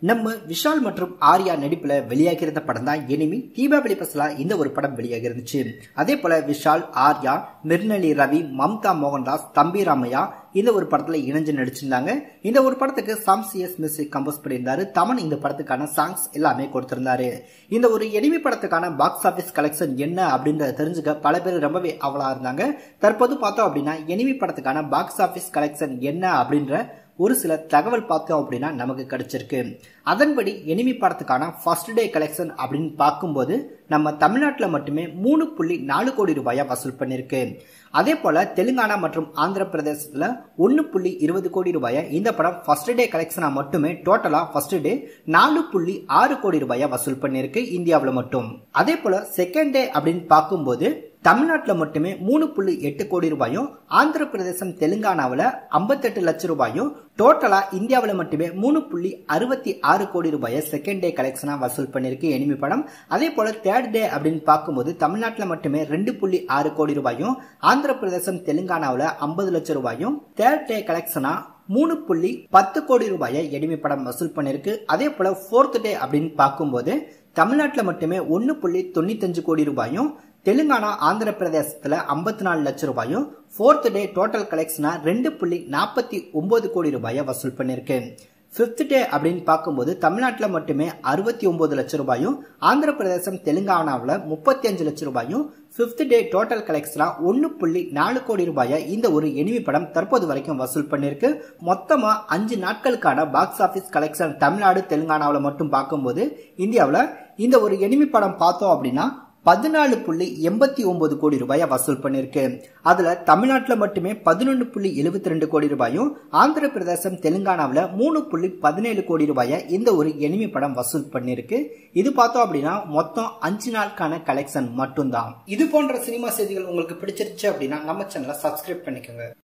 நம்ம விஷால் மற்றும் ஆர்யா நடிப்புல வெளியாகி இருந்த படம் தான் எனிமி தீபாவளி பஸ்லா இந்த ஒரு படம் வெளியாகி இருந்துச்சு அதே போல விஷால் ஆர்யா மிர்னலி ரவி மம்தா மோகன்தாஸ் தம்பி ராமையா இந்த ஒரு படத்துல இணைஞ்சு நடிச்சிருந்தாங்க இந்த ஒரு படத்துக்கு சாம் சிஎஸ் மியூசிக் கம்போஸ் பண்ணியிருந்தாரு தமன் இந்த படத்துக்கான சாங்ஸ் எல்லாமே கொடுத்திருந்தாரு இந்த ஒரு எனிமி படத்துக்கான பாக்ஸ் ஆபீஸ் கலெக்ஷன் என்ன அப்படின்றத தெரிஞ்சுக்க பல பேர் ரொம்பவே அவலா இருந்தாங்க தற்போது பார்த்தோம் அப்படின்னா எனிமி படத்துக்கான பாக்ஸ் ஆபீஸ் கலெக்ஷன் என்ன அப்படின்ற ஒரு சில தகவல் பார்த்தோம் அப்படின்னா நமக்கு கிடைச்சிருக்கு அதன்படி எனிமி படத்துக்கான ஃபர்ஸ்ட் டே கலெக்ஷன் அப்படின்னு பார்க்கும்போது நம்ம தமிழ்நாட்டில் மட்டுமே மூணு புள்ளி நாலு கோடி ரூபாயா வசூல் பண்ணிருக்கு அதே போல தெலுங்கானா மற்றும் ஆந்திர பிரதேசத்தில் ஒன்று புள்ளி இருபது கோடி ரூபாயா இந்த படம் ஃபர்ஸ்ட் டே கலெக்ஷனா மட்டுமே டோட்டலா ஃபர்ஸ்ட் டே நாலு புள்ளி ஆறு கோடி ரூபாயா வசூல் பண்ணிருக்கு இந்தியாவில் மட்டும் அதே போல செகண்ட் டே அப்படின்னு பார்க்கும்போது தமிழ்நாட்டில் மட்டுமே மூணு புள்ளி எட்டு கோடி ரூபாயும் ஆந்திர பிரதேசம் தெலுங்கானாவில் ஐம்பத்தெட்டு லட்சம் ரூபாயும் டோட்டலா இந்தியாவில் மட்டுமே மூணு புள்ளி அறுபத்தி ஆறு கோடி ரூபாயை செகண்ட் டே கலெக்ஷனா வசூல் பண்ணிருக்கு எனிமி படம் அதே போல தேர்ட் டே அப்படின்னு பார்க்கும்போது தமிழ்நாட்டில் மட்டுமே ரெண்டு புள்ளி ஆறு கோடி ரூபாயும் ஆந்திர பிரதேசம் தெலுங்கானாவில் ஐம்பது லட்சம் ரூபாயும் தேர்ட் டே கலெக்ஷனா மூணு புள்ளி பத்து கோடி ரூபாயை எனிமி படம் வசூல் பண்ணிருக்கு அதே போல ஃபோர்த் டே அப்படின்னு பார்க்கும்போது தமிழ்நாட்டில் மட்டுமே ஒன்று புள்ளி தொண்ணூத்தஞ்சு கோடி ரூபாயும் தெலுங்கானா ஆந்திர பிரதேசத்தில் ஐம்பத்தி நாலு லட்சம் ரூபாயும் ஃபோர்த் டே டோட்டல் கலெக்ஷனா ரெண்டு புள்ளி நாற்பத்தி ஒன்பது கோடி ரூபாயை வசூல் பண்ணிருக்கு ஃபிஃப்த் டே அப்படின்னு பார்க்கும்போது தமிழ்நாட்டில் மட்டுமே அறுபத்தி ஒன்பது லட்சம் ரூபாயும் ஆந்திர பிரதேசம் தெலுங்கானாவில் முப்பத்தி அஞ்சு லட்சம் ரூபாயும் ஃபிஃப்த் டே டோட்டல் கலெக்ஷனா ஒன்று புள்ளி நாலு கோடி ரூபாயை இந்த ஒரு எனிமி படம் தற்போது வரைக்கும் வசூல் பண்ணிருக்கு மொத்தமா அஞ்சு நாட்களுக்கான பாக்ஸ் ஆஃபீஸ் கலெக்ஷன் தமிழ்நாடு தெலுங்கானாவில் மட்டும் பார்க்கும்போது இந்தியாவில் இந்த ஒரு எனிமி படம் பார்த்தோம் அப்படின்னா பதினாலு புள்ளி எண்பத்தி ஒன்பது கோடி ரூபாயை வசூல் பண்ணிருக்கு அதுல தமிழ்நாட்டில் மட்டுமே பதினொன்று புள்ளி எழுபத்தி ரெண்டு கோடி ரூபாயும் ஆந்திர பிரதேசம் தெலுங்கானாவில் மூணு புள்ளி பதினேழு கோடி ரூபாயை இந்த ஒரு எனிமி படம் வசூல் பண்ணிருக்கு இது பார்த்தோம் அப்படின்னா மொத்தம் அஞ்சு நாளுக்கான கலெக்ஷன் மட்டும்தான் இது போன்ற சினிமா செய்திகள் உங்களுக்கு பிடிச்சிருச்சு அப்படின்னா நம்ம சேனலை சப்ஸ்கிரைப் பண்ணிக்கோங்க